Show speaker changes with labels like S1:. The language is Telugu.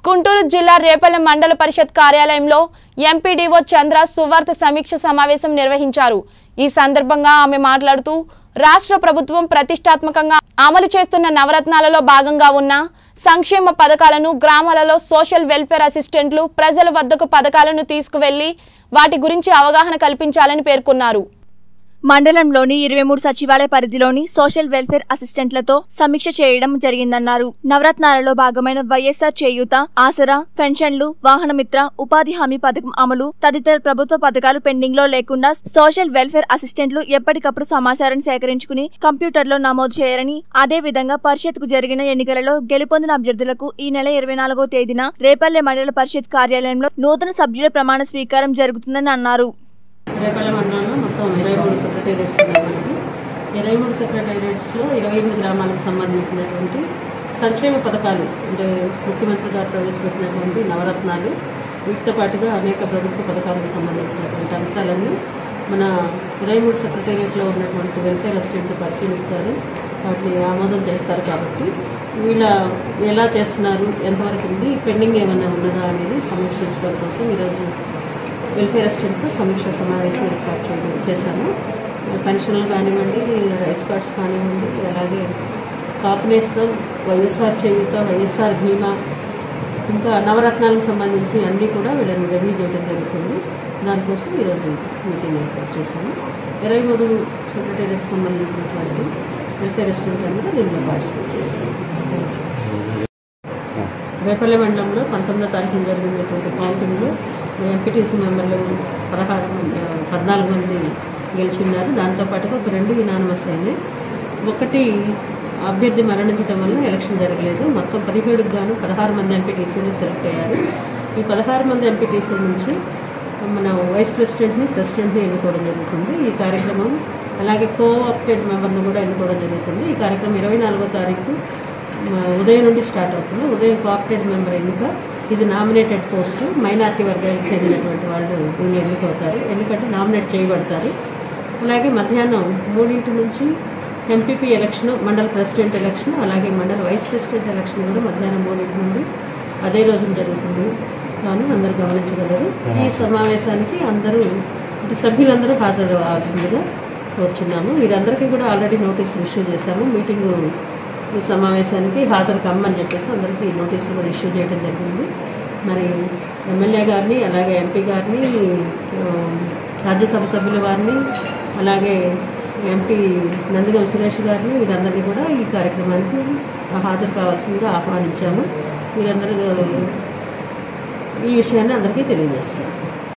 S1: గుంటూరు జిల్లా రేపల్లె మండల పరిషత్ కార్యాలయంలో ఎంపీడీఓ చంద్ర సువార్త సమీక్ష సమావేశం నిర్వహించారు ఈ సందర్భంగా ఆమె మాట్లాడుతూ రాష్ట్ర ప్రభుత్వం ప్రతిష్టాత్మకంగా అమలు చేస్తున్న నవరత్నాలలో భాగంగా ఉన్న సంక్షేమ పథకాలను గ్రామాలలో సోషల్ వెల్ఫేర్ అసిస్టెంట్లు ప్రజల వద్దకు పథకాలను తీసుకువెళ్లి వాటి గురించి అవగాహన కల్పించాలని పేర్కొన్నారు
S2: మండలంలోని ఇరవై మూడు సచివాలయ పరిధిలోని సోషల్ వెల్ఫేర్ అసిస్టెంట్లతో సమీక్ష చేయడం జరిగిందన్నారు నవరత్నాలలో భాగమైన వైఎస్ఆర్ చేయూత ఆసరా పెన్షన్లు వాహనమిత్ర ఉపాధి హామీ పథకం అమలు తదితర ప్రభుత్వ పథకాలు పెండింగ్ లో లేకుండా సోషల్ వెల్ఫేర్ అసిస్టెంట్లు ఎప్పటికప్పుడు సమాచారం సేకరించుకుని కంప్యూటర్లో నమోదు చేయాలని అదే విధంగా పరిషత్ కు జరిగిన ఎన్నికలలో గెలుపొందిన అభ్యర్థులకు ఈ నెల ఇరవై నాలుగో తేదీన రేపల్లె మండల పరిషత్ కార్యాలయంలో నూతన సభ్యుల ప్రమాణ స్వీకారం జరుగుతుందని అన్నారు
S3: రేపల్లె మండలంలో మొత్తం ఇరవై మూడు సెక్రటేరియట్స్ ఉన్నాయి మనకి ఇరవై మూడు సెక్రటేరియట్స్లో ఇరవై ఎనిమిది గ్రామాలకు సంబంధించినటువంటి సంక్షేమ పథకాలు అంటే ముఖ్యమంత్రి గారు ప్రవేశపెట్టినటువంటి నవరత్నాలు వీటితో పాటుగా అనేక ప్రభుత్వ పథకాలకు సంబంధించినటువంటి అంశాలన్నీ మన ఇరవై మూడు సెక్రటేరియట్లో ఉన్నటువంటి వెల్ఫేర్ అసిస్టెంట్లు పరిశీలిస్తారు వాటిని ఆమోదం చేస్తారు కాబట్టి వీళ్ళ ఎలా చేస్తున్నారు ఎంతవరకు ఉంది పెండింగ్ ఏమైనా ఉన్నదా అనేది సమీక్షించడం కోసం ఈరోజు వెల్ఫేర్ అసిస్టెంట్తో సమీక్ష సమావేశం ఏర్పాటు చేయడం చేశాను పెన్షన్లు కానివ్వండి రైస్ కార్డ్స్ కానివ్వండి అలాగే కాపునేస్తం వైఎస్ఆర్ చేయుత వైఎస్ఆర్ బీమా ఇంకా నవరత్నాలకు సంబంధించి అన్నీ కూడా వీళ్ళని రివ్యూ చేయడం జరుగుతుంది దానికోసం ఈరోజు మీటింగ్ ఏర్పాటు చేశాను ఇరవై మూడు సెక్రటరీకి సంబంధించినటువంటి వెల్ఫేర్ అసిస్టెంట్ అందరూ దీనిలో పార్టిసిపేట్ చేశాను రేపల్లె మండలంలో పంతొమ్మిదో తారీఖున జరిగినటువంటి కౌంటింగ్లో ఎంపీటీసీ మెంబర్లు పదహారు మంది పద్నాలుగు మంది గెలిచిన్నారు దాంతోపాటుగా ఒక రెండు యునానిమస్ అయినాయి ఒకటి అభ్యర్థి మరణించడం వల్ల ఎలక్షన్ జరగలేదు మొత్తం పదిహేడుకు గాను పదహారు మంది ఎంపీటీసీలు సెలెక్ట్ అయ్యారు ఈ పదహారు మంది ఎంపీటీసీల నుంచి మన వైస్ ప్రెసిడెంట్ని ప్రెసిడెంట్ని ఎన్నుకోవడం జరుగుతుంది ఈ కార్యక్రమం అలాగే కో ఆప్టెడ్ మెంబర్ను కూడా ఎన్నుకోవడం జరుగుతుంది ఈ కార్యక్రమం ఇరవై నాలుగో తారీఖు మ- ఉదయం నుండి స్టార్ట్ అవుతుంది ఉదయం కోఆపరేటివ్ మెంబర్ ఎన్నిక ఇది నామినేటెడ్ పోస్టు మైనార్టీ వర్గానికి చెందినటువంటి వాళ్ళు దీన్ని ఎన్నుకోతారు ఎందుకంటే నామినేట్ చేయబడతారు అలాగే మధ్యాహ్నం మూడింటి నుంచి ఎంపీపీ ఎలక్షన్ మండల ప్రెసిడెంట్ ఎలక్షన్ అలాగే మండల వైస్ ప్రెసిడెంట్ ఎలక్షన్ కూడా మధ్యాహ్నం మూడింటి నుండి అదే రోజున జరుగుతుంది కానీ అందరూ గమనించగలరు ఈ సమావేశానికి అందరూ అంటే సభ్యులందరూ హాజరు కావాల్సిందిగా కోరుచున్నాము వీరందరికీ కూడా ఆల్రెడీ నోటీసులు ఇష్యూ చేశాము మీటింగు ఈ సమావేశానికి హాజరు కమ్మని చెప్పేసి అందరికీ నోటీసులు కూడా ఇష్యూ చేయడం జరిగింది మరి ఎమ్మెల్యే గారిని అలాగే ఎంపీ గారిని ఆ, రాజ్యసభ సభ్యుల వారిని అలాగే ఎంపీ నందిగం సురేష్ గారిని వీరందరినీ కూడా ఈ కార్యక్రమానికి హాజరు కావాల్సిందిగా ఆహ్వానించాము వీరందరూ ఈ విషయాన్ని అందరికీ తెలియజేస్తున్నారు